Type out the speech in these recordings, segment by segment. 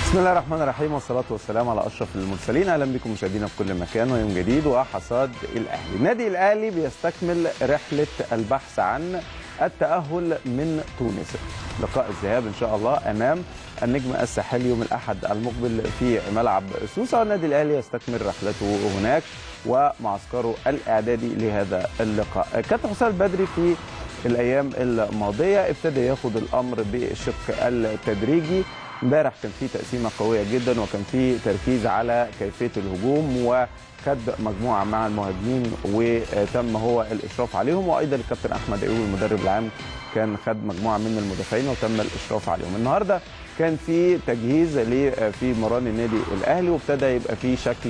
بسم الله الرحمن الرحيم والصلاة والسلام على أشرف المرسلين أهلا بكم مشاهدينا في كل مكان ويوم جديد وحصاد الأهلي النادي الأهلي بيستكمل رحلة البحث عن التأهل من تونس لقاء الذهاب إن شاء الله أمام النجم الساحلي يوم الأحد المقبل في ملعب سوسة والنادي الأهلي يستكمل رحلته هناك ومعسكره الإعدادي لهذا اللقاء كابتن حسام البدري في الأيام الماضية ابتدى ياخد الأمر بالشق التدريجي امبارح كان في تقسيمه قويه جدا وكان في تركيز على كيفيه الهجوم وخد مجموعه مع المهاجمين وتم هو الاشراف عليهم وايضا الكابتن احمد ايوب المدرب العام كان خد مجموعه من المدافعين وتم الاشراف عليهم النهارده كان في تجهيز في مران النادي الاهلي وابتدى يبقى في شكل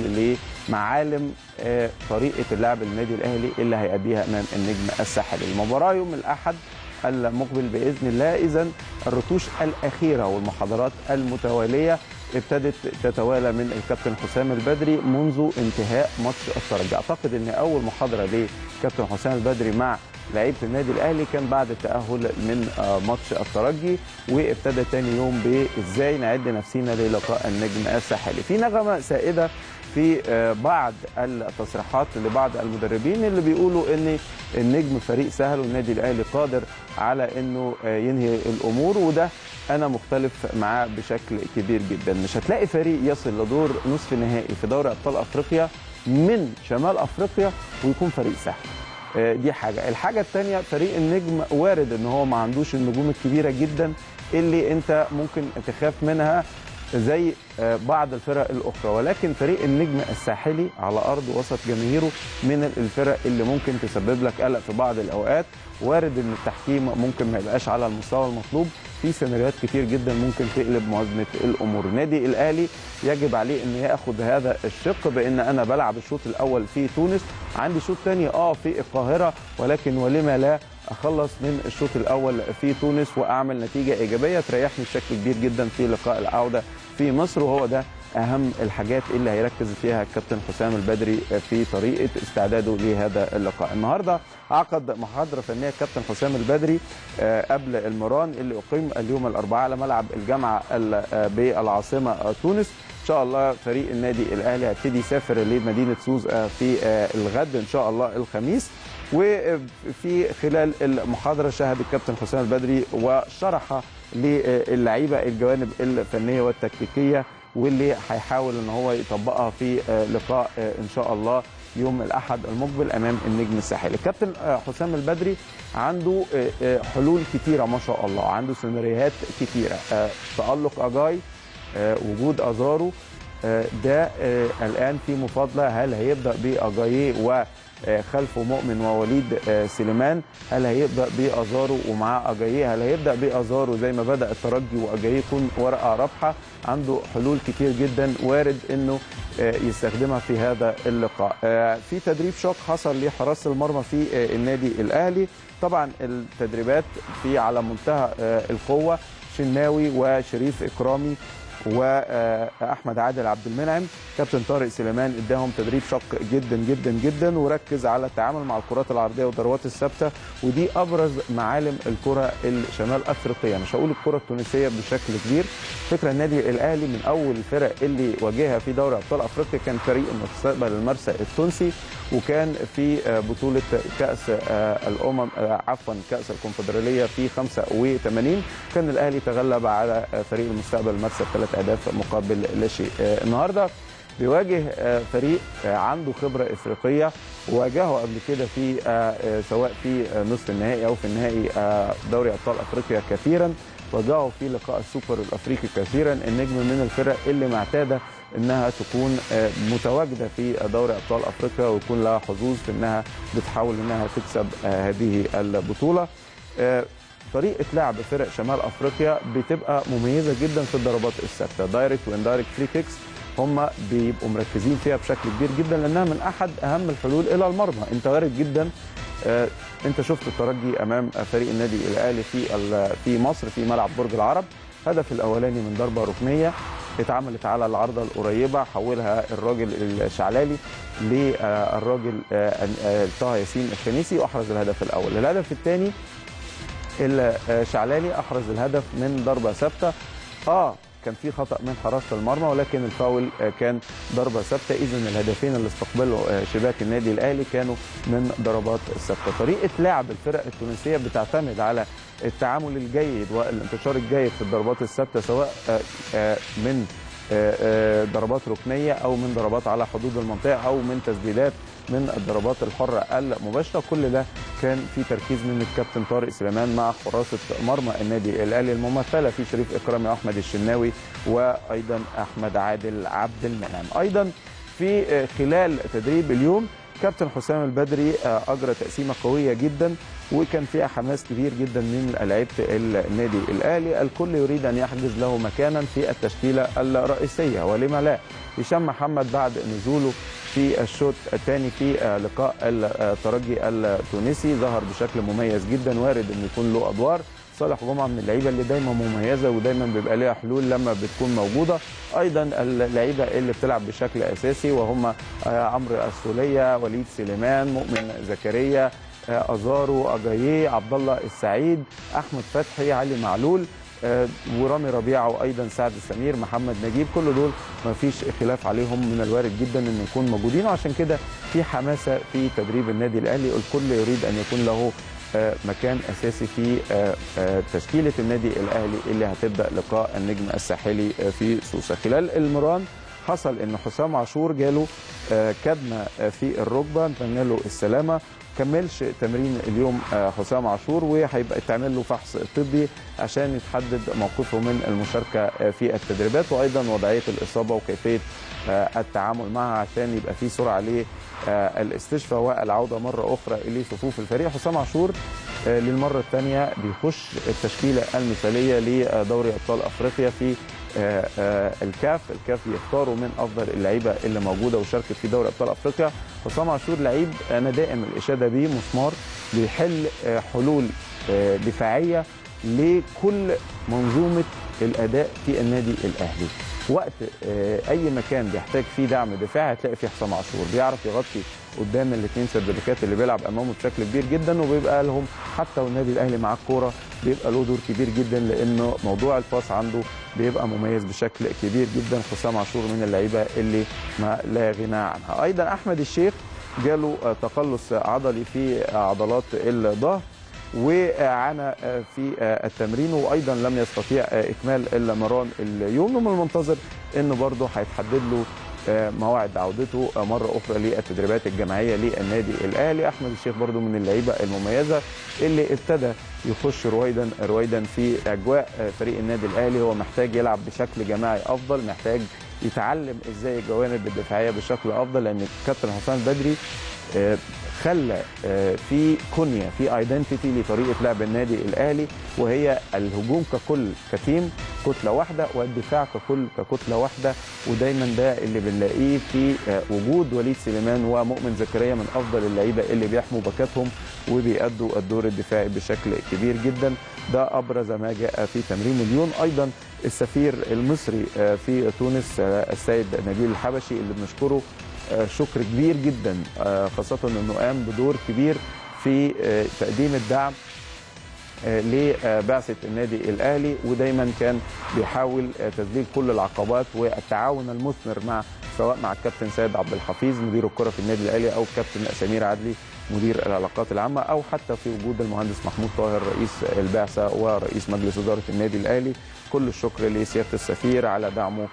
لمعالم طريقه اللعب النادي الاهلي اللي هيأديها امام النجم الساحلي المباراه يوم الاحد المقبل باذن الله اذا الرتوش الاخيره والمحاضرات المتواليه ابتدت تتوالى من الكابتن حسام البدري منذ انتهاء ماتش الترجي اعتقد ان اول محاضره لكابتن حسام البدري مع لعيبه النادي الاهلي كان بعد التاهل من ماتش الترجي وابتدى تاني يوم بازاي نعد نفسينا للقاء النجم الساحلي في نغمه سائده في بعض التصريحات لبعض المدربين اللي بيقولوا ان النجم فريق سهل والنادي الاهلي قادر على انه ينهي الامور وده انا مختلف معاه بشكل كبير جدا مش هتلاقي فريق يصل لدور نصف نهائي في دوري ابطال افريقيا من شمال افريقيا ويكون فريق سهل دي حاجه الحاجه الثانيه فريق النجم وارد ان هو ما عندوش النجوم الكبيره جدا اللي انت ممكن تخاف منها زي بعض الفرق الاخرى ولكن فريق النجم الساحلي على ارض وسط جماهيره من الفرق اللي ممكن تسبب لك قلق في بعض الاوقات وارد ان التحكيم ممكن ما يبقاش على المستوى المطلوب في سيناريوهات كتير جدا ممكن تقلب موازنه الامور النادي الاهلي يجب عليه ان ياخذ هذا الشق بان انا بلعب الشوط الاول في تونس عندي شوط ثاني اه في القاهره ولكن ولما لا اخلص من الشوط الاول في تونس واعمل نتيجه ايجابيه تريحني بشكل كبير جدا في لقاء العوده في مصر وهو ده اهم الحاجات اللي هيركز فيها الكابتن حسام البدري في طريقه استعداده لهذا اللقاء النهارده عقد محاضره فنيه الكابتن حسام البدري قبل المران اللي اقيم اليوم الاربعاء على ملعب الجامعه بالعاصمه تونس ان شاء الله فريق النادي الاهلي هيبتدي يسافر لمدينه سوز في الغد ان شاء الله الخميس وفي خلال المحاضره شهد الكابتن حسام البدري وشرح للعيبه الجوانب الفنيه والتكتيكيه واللي هيحاول ان هو يطبقها في لقاء ان شاء الله يوم الاحد المقبل امام النجم الساحلي الكابتن حسام البدري عنده حلول كتيره ما شاء الله عنده سيناريوهات كتيره تالق اجاي وجود ازارو ده الان في مفاضله هل هيبدا باجاييه وخلفه مؤمن ووليد سليمان هل هيبدا بازارو ومعاه اجاييه هل هيبدا بازارو زي ما بدا الترجي واجاييه يكون ورقه رابحه عنده حلول كتير جدا وارد انه يستخدمها في هذا اللقاء في تدريب شاق حصل لحراسه المرمى في النادي الاهلي طبعا التدريبات في على منتهى القوه شناوي وشريف اكرامي واحمد عادل عبد المنعم كابتن طارق سليمان اداهم تدريب شق جدا جدا جدا وركز على التعامل مع الكرات العرضيه والضربات الثابته ودي ابرز معالم الكره الشمال افريقيه مش هقول الكره التونسيه بشكل كبير فكره النادي الاهلي من اول الفرق اللي واجهها في دوري ابطال افريقيا كان فريق المستقبل المرسى التونسي وكان في بطوله كاس الامم عفوا كاس الكونفدراليه في 85 كان الاهلي تغلب على فريق المستقبل المرسى بثلاث اهداف مقابل لا شيء النهارده بيواجه فريق عنده خبره افريقيه واجهه قبل كده في سواء في نصف النهائي او في النهائي دوري ابطال افريقيا كثيرا واجهه في لقاء السوبر الافريقي كثيرا النجم من الفرق اللي معتاده انها تكون متواجده في دوري ابطال افريقيا ويكون لها حظوظ في انها بتحاول انها تكسب هذه البطوله طريقه لعب فرق شمال افريقيا بتبقى مميزه جدا في الضربات الثابته دايركت واندايركت فري كيكس هم بيبقوا مركزين فيها بشكل كبير جدا لانها من احد اهم الحلول الى المرمى انت وارد جدا آه انت شفت الترجي امام فريق النادي الاهلي في في مصر في ملعب برج العرب الهدف الاولاني من ضربه ركنيه اتعملت على العارضه القريبه حولها الراجل الشعلالي للراجل طه ياسين الخنيسي واحرز الهدف الاول الهدف الثاني الشعلاني احرز الهدف من ضربه ثابته اه كان في خطا من حراسه المرمى ولكن الفاول كان ضربه ثابته اذا الهدفين اللي استقبلوا شباك النادي الاهلي كانوا من ضربات ثابته طريقه لعب الفرق التونسيه بتعتمد على التعامل الجيد والانتشار الجيد في الضربات الثابته سواء من ضربات ركنيه او من ضربات على حدود المنطقه او من تسديدات من الضربات الحره المباشره كل ده كان في تركيز من الكابتن طارق سليمان مع حراسه مرمى النادي الاهلي الممثله في شريف اكرامي واحمد الشناوي وايضا احمد عادل عبد المنعم ايضا في خلال تدريب اليوم كابتن حسام البدري اجرى تقسيمه قويه جدا وكان فيها حماس كبير جدا من لعيبه النادي الاهلي الكل يريد ان يحجز له مكانا في التشكيله الرئيسيه ولما لا هشام محمد بعد نزوله في الشوط الثاني في لقاء الترجي التونسي ظهر بشكل مميز جدا وارد ان يكون له ادوار صالح جمعه من اللعيبه اللي دايما مميزه ودايما بيبقى ليها حلول لما بتكون موجوده ايضا اللعيبه اللي بتلعب بشكل اساسي وهم عمرو السوليه وليد سليمان مؤمن زكريا ازارو اجاييه عبد الله السعيد احمد فتحي علي معلول ورامي ربيعه وايضا سعد السمير محمد نجيب كل دول ما فيش خلاف عليهم من الوارد جدا ان يكونوا موجودين وعشان كده في حماسه في تدريب النادي الاهلي الكل يريد ان يكون له مكان اساسي في تشكيله النادي الاهلي اللي هتبدا لقاء النجم الساحلي في سوسه خلال المران حصل ان حسام عاشور جاله كدمه في الركبه نتمنى له السلامه كملش تمرين اليوم حسام عاشور وهيبقى يتعمل له فحص طبي عشان يتحدد موقفه من المشاركه في التدريبات وايضا وضعيه الاصابه وكيفيه التعامل معها عشان يبقى في سرعه للاستشفاء والعوده مره اخرى لصفوف الفريق حسام عاشور للمره الثانيه بيخش التشكيله المثاليه لدوري ابطال افريقيا في الكاف الكاف بيختاروا من افضل اللعيبه اللي موجوده وشاركت في دوري ابطال افريقيا حسام عاشور لعيب انا دائم الاشاده بيه مسمار بيحل حلول دفاعيه لكل منظومه الاداء في النادي الاهلي وقت اي مكان بيحتاج فيه دعم دفاعي هتلاقي فيه حسام عاشور بيعرف يغطي قدام الاثنين سيرفيكات اللي بيلعب امامه بشكل كبير جدا وبيبقى لهم حتى والنادي الاهلي معاه الكوره بيبقى له دور كبير جدا لانه موضوع الباس عنده بيبقى مميز بشكل كبير جدا حسام عاشور من اللعيبه اللي ما لا غنى عنها ايضا احمد الشيخ جاله تقلص عضلي في عضلات الظهر وعانى في التمرين وايضا لم يستطيع اكمال المران اليوم ومن المنتظر انه برضه هيتحدد له موعد عودته مره اخرى للتدريبات الجماعيه للنادي الاهلي احمد الشيخ برضو من اللعيبه المميزه اللي ابتدى يخش رويدا رويدا في اجواء فريق النادي الاهلي هو محتاج يلعب بشكل جماعي افضل محتاج يتعلم ازاي الجوانب الدفاعيه بشكل افضل لان الكابتن حسام بدري خلى في كونيا في ايدنتيتي لطريقه لعب النادي الاهلي وهي الهجوم ككل كتيم كتله واحده والدفاع ككل ككتله واحده ودايما ده اللي بنلاقيه في وجود وليد سليمان ومؤمن زكريا من افضل اللعيبه اللي بيحموا باكاتهم وبيأدوا الدور الدفاعي بشكل كبير جدا ده ابرز ما جاء في تمرين اليوم ايضا السفير المصري في تونس السيد نبيل الحبشي اللي بنشكره شكر كبير جدا خاصة انه قام بدور كبير في تقديم الدعم لبعثة النادي الأهلي ودايما كان بيحاول تذليل كل العقبات والتعاون المثمر مع سواء مع الكابتن سيد عبد الحفيظ مدير الكرة في النادي الأهلي أو الكابتن سمير عدلي مدير العلاقات العامة أو حتى في وجود المهندس محمود طاهر رئيس البعثة ورئيس مجلس إدارة النادي الأهلي كل الشكر لسيادة السفير على دعمه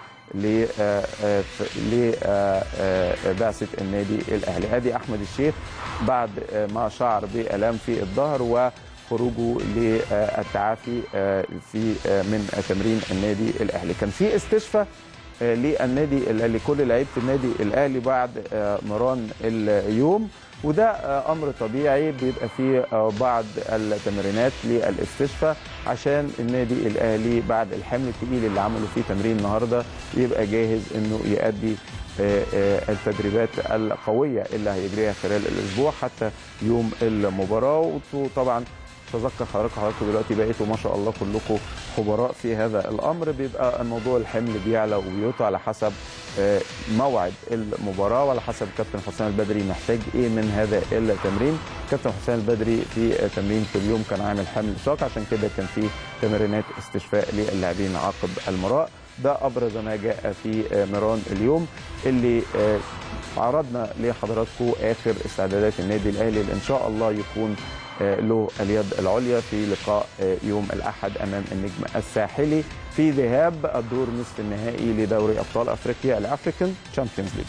لبعثة النادي الأهلي أدي أحمد الشيخ بعد ما شعر بألام في الظهر وخروجه للتعافي في من تمرين النادي الأهلي كان في استشفاء للنادي لكل لعيبه النادي الاهلي بعد مران اليوم وده امر طبيعي بيبقى فيه بعض التمرينات للاستشفاء عشان النادي الاهلي بعد الحمل الثقيل اللي عمله فيه تمرين النهارده يبقى جاهز انه يؤدي التدريبات القويه اللي هيجريها خلال الاسبوع حتى يوم المباراه وطبعا تذكر حضراتكم حضراتكم دلوقتي بقيتوا ما شاء الله كلكم خبراء في هذا الامر بيبقى الموضوع الحمل بيعلى وبيوطى على حسب موعد المباراه وعلى حسب كابتن حسام البدري محتاج ايه من هذا التمرين كابتن حسام البدري في تمرين في اليوم كان عامل حمل ساق عشان كده كان في تمرينات استشفاء للاعبين عقب المراء ده ابرز ما جاء في ميران اليوم اللي عرضنا لحضراتكم اخر استعدادات النادي الاهلي اللي ان شاء الله يكون له اليد العليا في لقاء يوم الاحد امام النجم الساحلي في ذهاب الدور نصف النهائي لدوري ابطال افريقيا الافريكان تشامبيونز ليج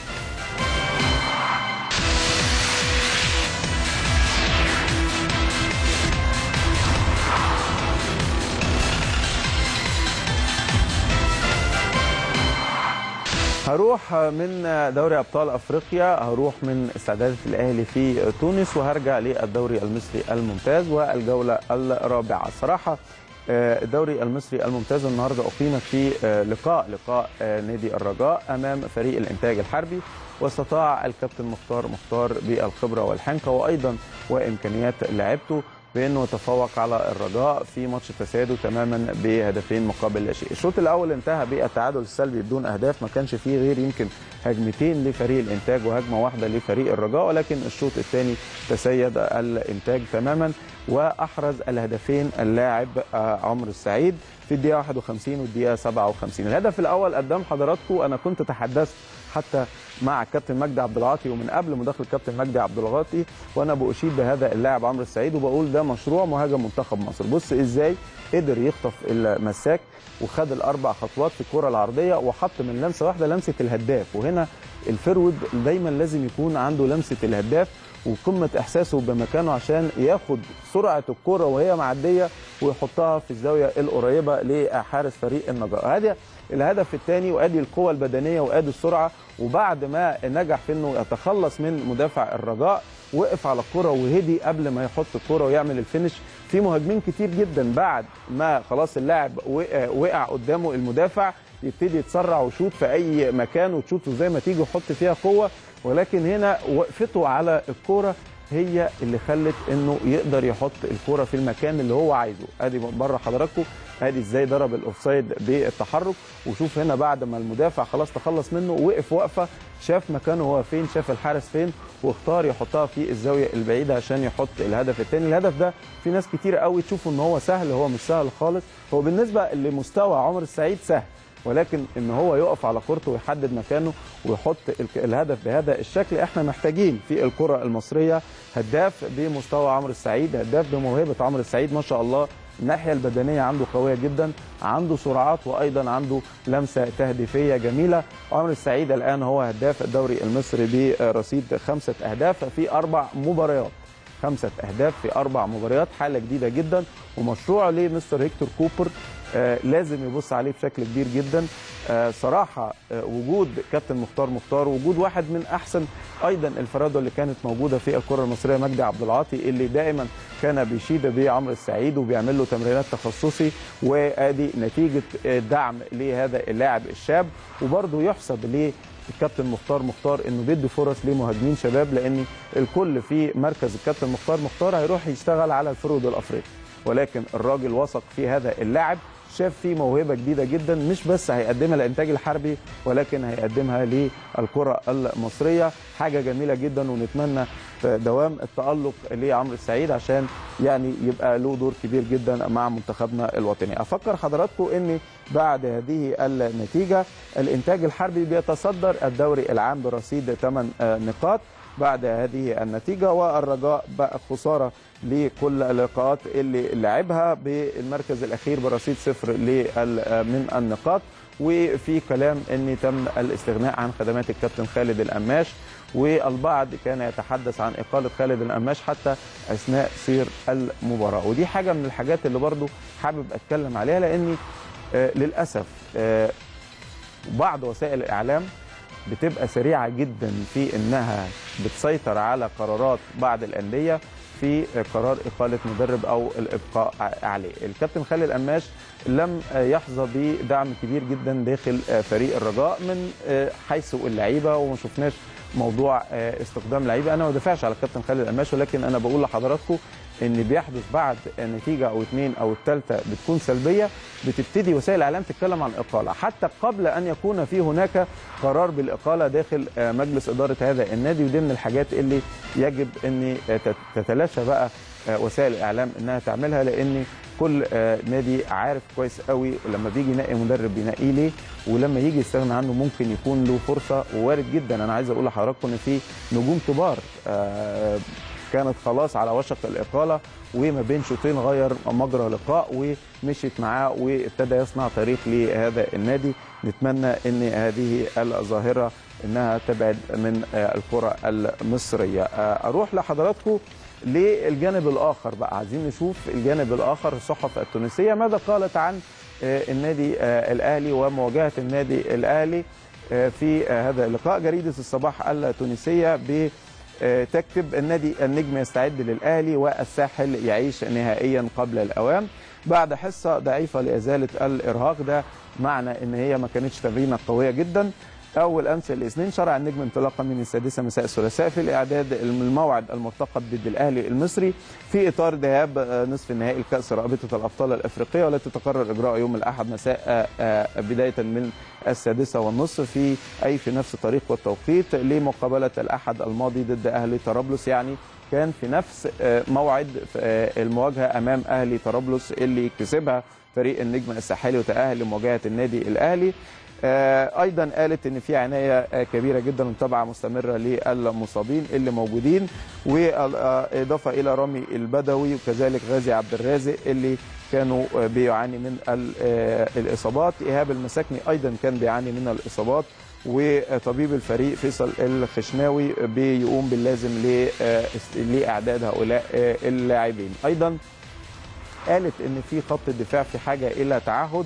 هروح من دوري ابطال افريقيا هروح من استعدادات الاهلي في تونس وهرجع للدوري المصري الممتاز والجوله الرابعه صراحه الدوري المصري الممتاز النهارده اقيمت فيه لقاء لقاء نادي الرجاء امام فريق الانتاج الحربي واستطاع الكابتن مختار مختار بالخبره والحنكه وايضا وامكانيات لعبته بانه يتفوق على الرجاء في ماتش تساده تماما بهدفين مقابل لا شيء. الشوط الاول انتهى بالتعادل السلبي بدون اهداف ما كانش فيه غير يمكن هجمتين لفريق الانتاج وهجمه واحده لفريق الرجاء ولكن الشوط الثاني تسيد الانتاج تماما واحرز الهدفين اللاعب عمرو السعيد في الدقيقه 51 والدقيقه 57 الهدف الاول قدام حضراتكم انا كنت تحدثت حتى مع الكابتن مجدي عبد العاطي ومن قبل مداخله الكابتن مجدي عبد العاطي وانا باشيد بهذا اللاعب عمرو السعيد وبقول ده مشروع مهاجم منتخب مصر بص ازاي قدر يخطف المساك وخد الاربع خطوات في الكره العرضيه وحط من لمسه واحده لمسه الهداف وهنا الفرود دايما لازم يكون عنده لمسه الهداف وقمه احساسه بمكانه عشان ياخد سرعه الكره وهي معديه ويحطها في الزاويه القريبه لحارس فريق النجار هذا الهدف الثاني وادي القوه البدنيه وادي السرعه وبعد ما نجح في انه يتخلص من مدافع الرجاء وقف على الكره وهدي قبل ما يحط الكره ويعمل الفينش في مهاجمين كتير جدا بعد ما خلاص اللاعب وقع قدامه المدافع يبتدي يتسرع ويشوط في اي مكان وتشوطه زي ما تيجي ويحط فيها قوه ولكن هنا وقفته على الكوره هي اللي خلت انه يقدر يحط الكوره في المكان اللي هو عايزه ادي بره حضراتكم ادي ازاي ضرب الاوفسايد بالتحرك وشوف هنا بعد ما المدافع خلاص تخلص منه وقف وقفه شاف مكانه هو فين شاف الحارس فين واختار يحطها في الزاويه البعيده عشان يحط الهدف الثاني الهدف ده في ناس كتير قوي تشوفه ان هو سهل هو مش سهل خالص هو بالنسبه لمستوى عمر السعيد سهل ولكن ان هو يقف على كورته ويحدد مكانه ويحط الهدف بهذا الشكل احنا محتاجين في الكره المصريه هداف بمستوى عمرو السعيد هداف بموهبه عمرو السعيد ما شاء الله الناحيه البدنيه عنده قويه جدا عنده سرعات وايضا عنده لمسه تهديفيه جميله عمرو السعيد الان هو هداف الدوري المصري برصيد خمسه اهداف في اربع مباريات خمسه اهداف في اربع مباريات حاله جديده جدا ومشروع لمستر هيكتور كوبر آه لازم يبص عليه بشكل كبير جدا آه صراحه آه وجود كابتن مختار مختار وجود واحد من احسن ايضا الفراده اللي كانت موجوده في الكره المصريه مجدي عبد العاطي اللي دائما كان بيشيد بعمرو السعيد وبيعمل له تمرينات تخصصي وادي نتيجه دعم لهذا اللاعب الشاب وبرضه يحسب ليه الكابتن مختار مختار انه بيدي فرص لمهاجمين شباب لان الكل في مركز الكابتن مختار مختار هيروح يشتغل على الفرود الافريقي ولكن الراجل وثق في هذا اللاعب شاف فيه موهبه جديده جدا مش بس هيقدمها للانتاج الحربي ولكن هيقدمها للكره المصريه حاجه جميله جدا ونتمنى دوام التالق لعمرو السعيد عشان يعني يبقى له دور كبير جدا مع منتخبنا الوطني افكر حضراتكم ان بعد هذه النتيجه الانتاج الحربي بيتصدر الدوري العام برصيد 8 نقاط بعد هذه النتيجه والرجاء بقى خساره لكل اللقاءات اللي لعبها بالمركز الاخير برصيد صفر من النقاط وفي كلام ان تم الاستغناء عن خدمات الكابتن خالد القماش والبعض كان يتحدث عن اقاله خالد القماش حتى اثناء سير المباراه ودي حاجه من الحاجات اللي برضو حابب اتكلم عليها لاني آه للاسف آه بعض وسائل الاعلام بتبقى سريعه جدا في انها بتسيطر على قرارات بعض الانديه في قرار اقاله مدرب او الابقاء عليه. الكابتن خالد القماش لم يحظى بدعم كبير جدا داخل فريق الرجاء من حيث اللعيبه وما شفناش موضوع استخدام لعيبه انا ما بدافعش على الكابتن خالد القماش ولكن انا بقول لحضراتكم ان بيحدث بعد نتيجه او اثنين او الثالثه بتكون سلبيه بتبتدي وسائل الاعلام تتكلم عن اقاله حتى قبل ان يكون في هناك قرار بالاقاله داخل مجلس اداره هذا النادي ودي من الحاجات اللي يجب ان تتلاشى بقى وسائل الاعلام انها تعملها لان كل نادي عارف كويس قوي لما بيجي ينقي مدرب بينقيه ليه ولما يجي يستغنى عنه ممكن يكون له فرصه ووارد جدا انا عايز اقول لحضراتكم ان في نجوم كبار كانت خلاص على وشك الاقاله وما بين شوطين غير مجرى لقاء ومشيت معاه وابتدى يصنع تاريخ لهذا النادي نتمنى ان هذه الظاهره انها تبعد من الكره المصريه اروح لحضراتكم للجانب الاخر بقى عايزين نشوف الجانب الاخر الصحف التونسيه ماذا قالت عن النادي الاهلي ومواجهه النادي الاهلي في هذا اللقاء جريده الصباح التونسيه ب تكتب النادي النجم يستعد للاهلي والساحل يعيش نهائيا قبل الاوان بعد حصه ضعيفه لازاله الارهاق ده معنى ان هي ما كانتش تمرينه قويه جدا اول امس الاثنين شرع النجم انطلاقا من السادسه مساء الثلاثاء في الاعداد الموعد المرتقب ضد الاهلي المصري في اطار ذهاب نصف النهائي الكاس رابطه الابطال الافريقيه والتي تقرر اجراء يوم الاحد مساء بدايه من السادسه والنصف في اي في نفس الطريق والتوقيت لمقابله الاحد الماضي ضد اهلي طرابلس يعني كان في نفس موعد المواجهه امام اهلي طرابلس اللي كسبها فريق النجم الساحلي وتاهل لمواجهه النادي الاهلي ايضا قالت ان في عنايه كبيره جدا ومتابعه مستمره للمصابين اللي موجودين واضافه الى رامي البدوي وكذلك غازي عبد الرازق اللي كانوا بيعاني من الاصابات ايهاب المساكني ايضا كان بيعاني من الاصابات وطبيب الفريق فيصل الخشناوي بيقوم باللازم لاعداد هؤلاء اللاعبين ايضا قالت ان في خط الدفاع في حاجه الى تعهد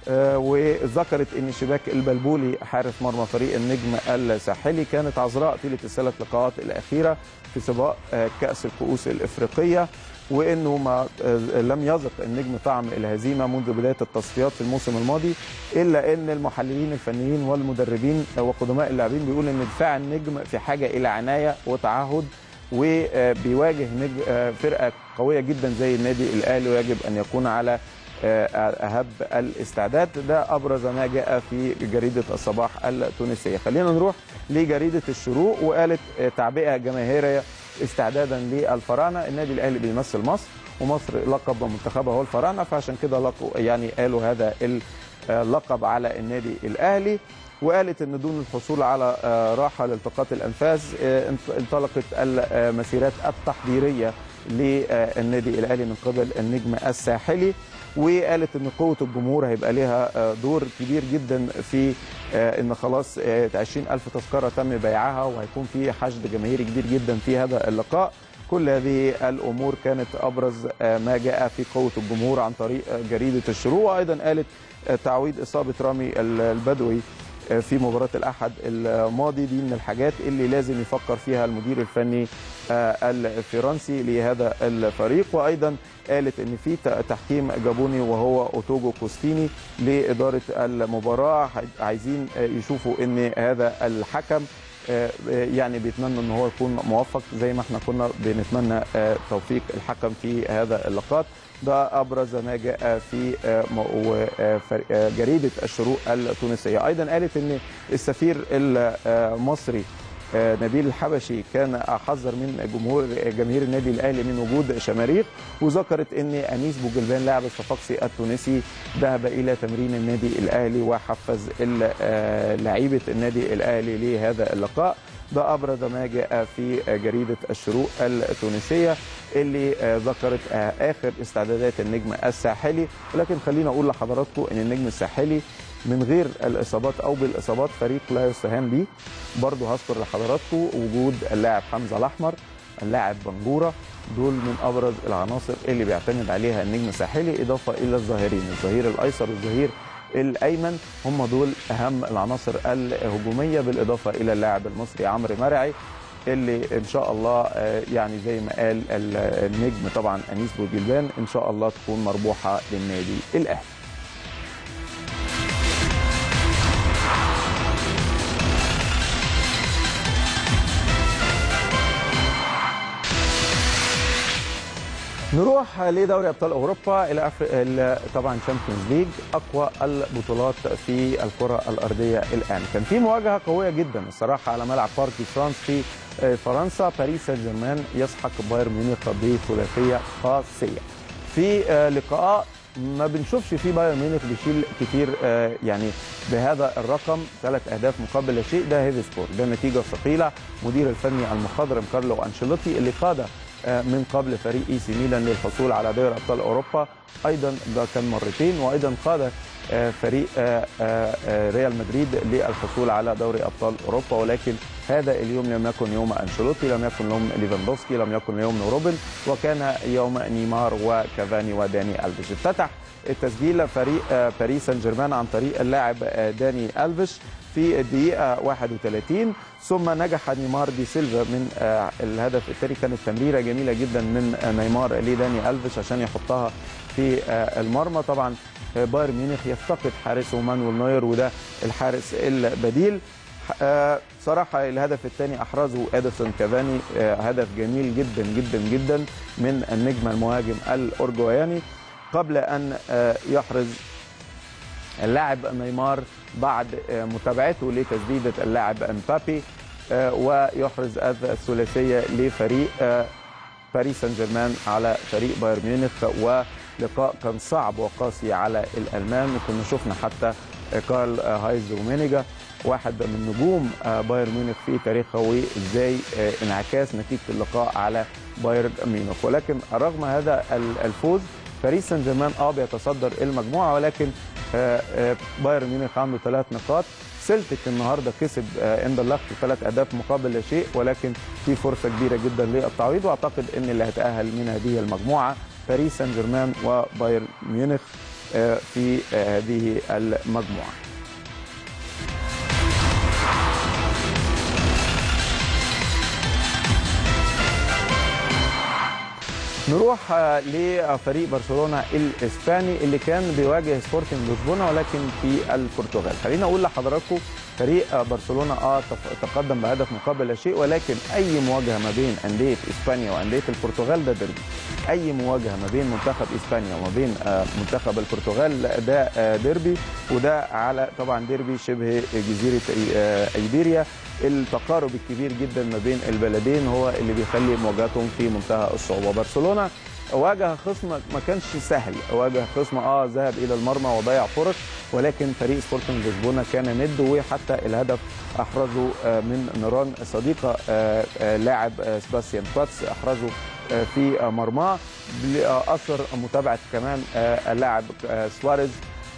وذكرت ان شباك البلبولي حارس مرمى فريق النجم الساحلي كانت عذراء طيله الثلاث لقاءات الاخيره في سباق كاس الكؤوس الافريقيه وانه ما لم يذق النجم طعم الهزيمه منذ بدايه التصفيات في الموسم الماضي الا ان المحللين الفنيين والمدربين وقدماء اللاعبين بيقولوا ان دفاع النجم في حاجه الى عنايه وتعهد وبيواجه فرقه قويه جدا زي النادي الاهلي ويجب ان يكون على اهب الاستعداد ده ابرز ما جاء في جريده الصباح التونسيه خلينا نروح لجريده الشروق وقالت تعبئه جماهيريه استعدادا للفراعنه النادي الاهلي بيمثل مصر ومصر لقب منتخبها هو الفراعنه فعشان كده لقوا يعني قالوا هذا اللقب على النادي الاهلي وقالت ان دون الحصول على راحه لالتقاط الانفاس انطلقت المسيرات التحضيريه للنادي الاهلي من قبل النجم الساحلي وقالت ان قوه الجمهور هيبقى لها دور كبير جدا في ان خلاص 20000 تذكره تم بيعها وهيكون في حشد جماهيري كبير جدا في هذا اللقاء كل هذه الامور كانت ابرز ما جاء في قوه الجمهور عن طريق جريده الشروق وايضا قالت تعويض اصابه رامي البدوي في مباراة الأحد الماضي دي من الحاجات اللي لازم يفكر فيها المدير الفني الفرنسي لهذا الفريق وأيضا قالت ان في تحكيم جابوني وهو اوتوجو كوستيني لاداره المباراه عايزين يشوفوا ان هذا الحكم يعني بيتمنى ان هو يكون موفق زي ما احنا كنا بنتمنى توفيق الحكم في هذا اللقاء ده ابرز ما جاء في جريده الشروق التونسيه ايضا قالت ان السفير المصري نبيل الحبشي كان حذر من جمهور جماهير النادي الاهلي من وجود شماريخ وذكرت ان انيس بوجلبان لاعب الصفاقسي التونسي ذهب الى تمرين النادي الاهلي وحفز لعيبه النادي الاهلي لهذا اللقاء ده ابرز ما جاء في جريده الشروق التونسيه اللي ذكرت اخر استعدادات النجم الساحلي ولكن خلينا اقول لحضراتكم ان النجم الساحلي من غير الاصابات او بالاصابات فريق لا يستهان به برضه هذكر لحضراتكم وجود اللاعب حمزه الاحمر اللاعب بنجوره دول من ابرز العناصر اللي بيعتمد عليها النجم الساحلي اضافه الى الظاهرين الظهير الايسر والظهير الايمن هم دول اهم العناصر الهجوميه بالاضافه الى اللاعب المصري عمرو مرعي اللي ان شاء الله يعني زي ما قال النجم طبعا انيس بوجلبان ان شاء الله تكون مربوحه للنادي الاهلي نروح لدوري ابطال اوروبا الى أف... طبعا شامبيونز ليج اقوى البطولات في الكره الارضيه الان كان في مواجهه قويه جدا الصراحه على ملعب بارك دي فرانس في فرنسا باريس سان جيرمان يسحق بايرن ميونخ بثلاثيه قاسيه في لقاء ما بنشوفش فيه بايرن ميونخ بيشيل كتير يعني بهذا الرقم ثلاث اهداف مقابل لا شيء ده هيفي سكور ده نتيجه ثقيله مدير الفني المخضرم كارلو انشيلوتي اللي قاد من قبل فريق اي سي ميلان للحصول على دوري ابطال اوروبا ايضا ده كان مرتين وايضا قاد فريق ريال مدريد للحصول على دوري ابطال اوروبا ولكن هذا اليوم لم يكن يوم انشيلوتي لم يكن يوم ليفاندوفسكي لم يكن يوم روبن وكان يوم نيمار وكافاني وداني الفيش افتتح التسجيل فريق باريس سان جيرمان عن طريق اللاعب داني الفيش في الدقيقة 31 ثم نجح نيمار دي سيلفا من الهدف الثاني كانت تمريرة جميلة جدا من نيمار لداني ألفيش عشان يحطها في المرمى طبعا بايرن ميونخ يفتقد حارسه مانويل نوير وده الحارس البديل صراحة الهدف الثاني أحرزه أديسون كافاني هدف جميل جدا جدا جدا من النجم المهاجم الأورجواياني قبل أن يحرز اللاعب نيمار بعد متابعته لتسديدة اللاعب امبابي ويحرز الثلاثية لفريق باريس سان جيرمان على فريق بايرن ميونخ ولقاء كان صعب وقاسي على الألمان وكنا شفنا حتى كارل هايز رومينيجا واحد من نجوم بايرن ميونخ في تاريخه وازاي انعكاس نتيجه اللقاء على بايرن ميونخ ولكن رغم هذا الفوز باريس سان جيرمان اه بيتصدر المجموعه ولكن بايرن ميونخ عنده ثلاث نقاط سلتك النهارده كسب اندرلخت ثلاث اهداف مقابل لا شيء ولكن في فرصه كبيره جدا للتعويض واعتقد ان اللي هيتاهل من هذه المجموعه باريس سان جيرمان وبايرن ميونخ في هذه المجموعه نروح لفريق برشلونه الاسباني اللي كان بيواجه سبورتنج لشبونه ولكن في البرتغال خلينا اقول لحضراتكم فريق برشلونه اه تقدم بهدف مقابل لا شيء ولكن اي مواجهه ما بين انديه اسبانيا وانديه البرتغال ده ديربي اي مواجهه ما بين منتخب اسبانيا وما بين منتخب البرتغال ده ديربي وده على طبعا ديربي شبه جزيره ايبيريا التقارب الكبير جدا ما بين البلدين هو اللي بيخلي مواجهتهم في منتهى الصعوبه برشلونه واجه خصم ما كانش سهل واجه خصم اه ذهب الى المرمى وضيع فرص ولكن فريق سبورتنج لشبونه كان ند وحتى الهدف احرزه من نيران صديقه لاعب سباستيان باتس احرزه في مرماه اثر متابعه كمان اللاعب سواريز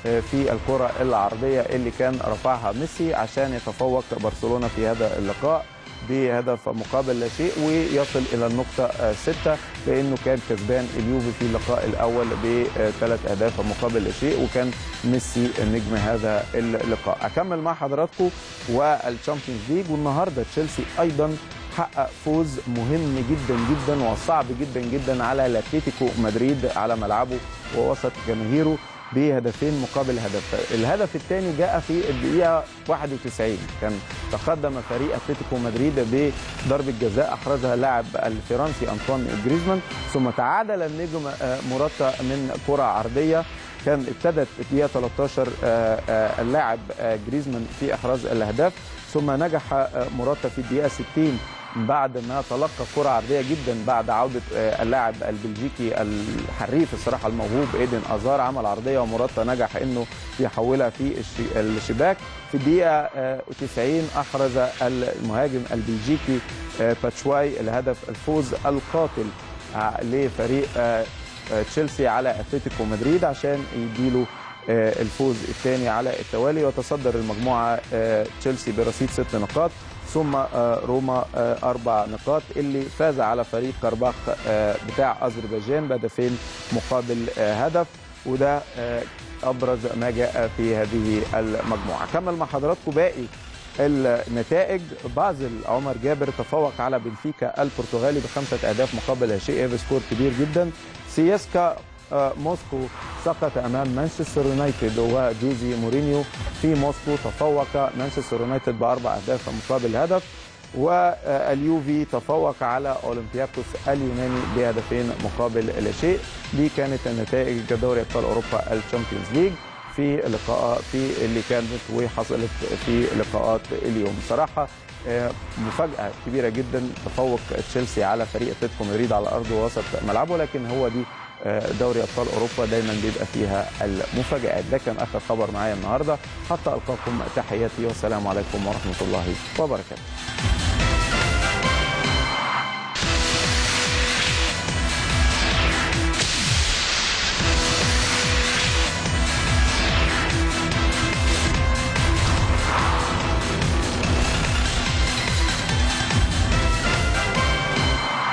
في الكرة العرضية اللي كان رفعها ميسي عشان يتفوق برشلونة في هذا اللقاء بهدف مقابل لا شيء ويصل إلى النقطة ستة لأنه كان كسبان اليوفي في اللقاء الأول بثلاث أهداف مقابل لا شيء وكان ميسي نجم هذا اللقاء أكمل مع حضراتكم والشامبيونز ليج والنهاردة تشيلسي أيضا حقق فوز مهم جدا جدا وصعب جدا جدا على الاتليتيكو مدريد على ملعبه ووسط جماهيره بهدفين مقابل هدف الهدف الثاني جاء في الدقيقة 91 كان تقدم فريق اتلتيكو مدريد بضربة جزاء أحرزها اللاعب الفرنسي أنطوان جريزمان ثم تعادل النجم موراتا من كرة عرضية كان ابتدت الدقيقة 13 اللاعب جريزمان في إحراز الأهداف ثم نجح موراتا في الدقيقة 60 بعد ما تلقى كرة عرضية جدا بعد عودة اللاعب البلجيكي الحريف الصراحة الموهوب ايدن ازار عمل عرضية ومراتا نجح انه يحولها في الشباك في الدقيقة 90 احرز المهاجم البلجيكي باتشواي الهدف الفوز القاتل لفريق تشيلسي على اتلتيكو مدريد عشان يديله الفوز الثاني على التوالي وتصدر المجموعة تشيلسي برصيد ست نقاط ثم روما اربع نقاط اللي فاز على فريق كرباخ بتاع اذربيجان بهدفين مقابل هدف وده ابرز ما جاء في هذه المجموعه كمل مع حضراتكم باقي النتائج بازل عمر جابر تفوق على بنفيكا البرتغالي بخمسه اهداف مقابل شيء سكور كبير جدا سياسكا موسكو سقط امام مانشستر يونايتد وجوزي مورينيو في موسكو تفوق مانشستر يونايتد باربع اهداف مقابل هدف واليوفي تفوق على اولمبياكوس اليوناني بهدفين مقابل لا شيء دي كانت النتائج دوري ابطال اوروبا الشامبيونز ليج في لقاء في اللي كانت وحصلت في لقاءات اليوم صراحه آه، مفاجاه كبيره جدا تفوق تشيلسي على فريق اتلتيكو مدريد على ارض وسط ملعبه لكن هو دي آه، دوري ابطال اوروبا دايما بيبقى فيها المفاجات ده كان اخر خبر معايا النهارده حتى القاكم تحياتي والسلام عليكم ورحمه الله وبركاته